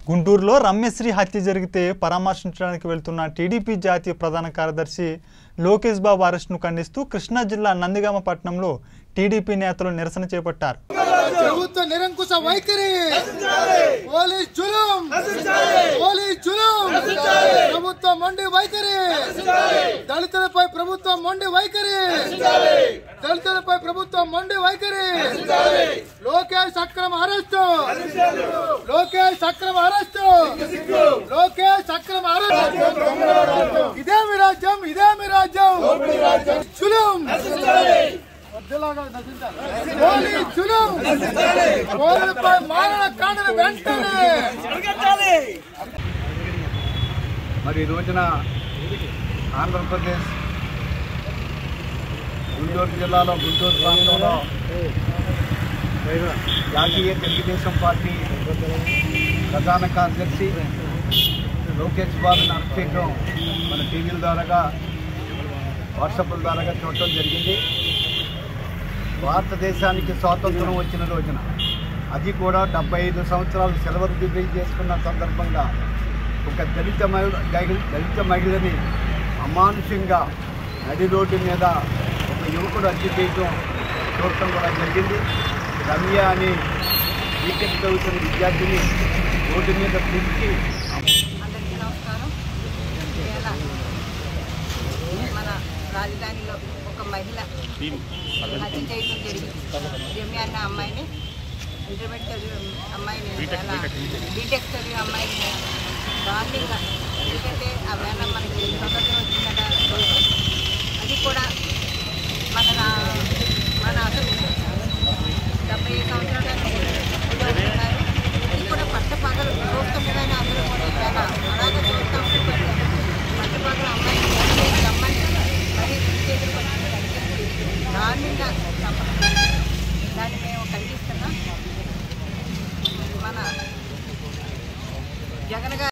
గుంటూరులో రమ్యశ్రీ హత్య జరిగితే పరామర్శించడానికి వెళ్తున్న టీడీపీ జాతీయ ప్రధాన కార్యదర్శి లోకేష్ బాబు అరెస్టును ఖండిస్తూ కృష్ణా జిల్లా నందిగామ పట్టణంలో టీడీపీ నేతలు నిరసన చేపట్టారు ప్రభుత్వ నిరంకుశ వైఖరి పోలీస్ జులుం పోలీస్ జులుం ప్రభుత్వ మొండి వైఖరి దళితులపై ప్రభుత్వ మొండి వైఖరి దళితులపై ప్రభుత్వ మొండి వైఖరి లోకేష్ అక్రమ అరెస్టు లోకేష్ అక్రమ అరెస్టు లోకేష్ అక్రమ అరెస్టు ఇదేమి రాజ్యం ఇదేమి రాజ్యం జులుం పోలీస్ జులుం పోలీసులపై మారణ కాండను వెంటనే మరి ఈ రోజున ఆంధ్రప్రదేశ్ గుంటూరు జిల్లాలో గుంటూరు ప్రాంతంలో జాతీయ తెలుగుదేశం పార్టీ ప్రధాన కార్యదర్శి లోకేష్ బాబుని అరెస్ట్ చేయడం మన టీవీల ద్వారాగా వాట్సాప్ల ద్వారాగా చూడటం జరిగింది భారతదేశానికి స్వాతంత్రం వచ్చిన రోజున అది కూడా డెబ్బై ఐదు సంవత్సరాలు సిల్వర్ జూబ్లీ చేసుకున్న సందర్భంగా ఒక దళిత మహిళ గై- దళిత మహిళని అమానుషంగా నడి రోడ్డు మీద ఒక యువకుడు హత్య చేయడం చూడటం కూడా జరిగింది రమ్య అని వీకెట్ చదువుతున్న విద్యార్థిని రోడ్డు మీద పిలిచి అందరికీ నమస్కారం ఇవాళ మన రాజధానిలో ఒక మహిళ హత్య చేయడం జరిగింది రమ్య అన్న అమ్మాయిని ఇంటర్మీడియట్ చదివే అమ్మాయిని ఇవాళ బీటెక్ చదివే అమ్మాయిని దారుణంగా ఎందుకంటే ఆ వేళ మనకి స్వతంత్రం వచ్చిందట రోజు అది కూడా మన రా- మన అసలు డెబ్బై ఐదు సంవత్సరాలు ఉన్నారు ఇది కూడా పట్ట పగలు చూస్తుండగానే అందరూ కూడా ఇవాళ అలాగే చూస్తూ ఉంటే పట్ట పగలు అమ్మాయిని రమ్మని మరీ చేతులు పట్టుకుని కనిపించి దారుణంగా చంపడం దాన్ని మేము ఖండిస్తున్నాం మన జగన్ గారు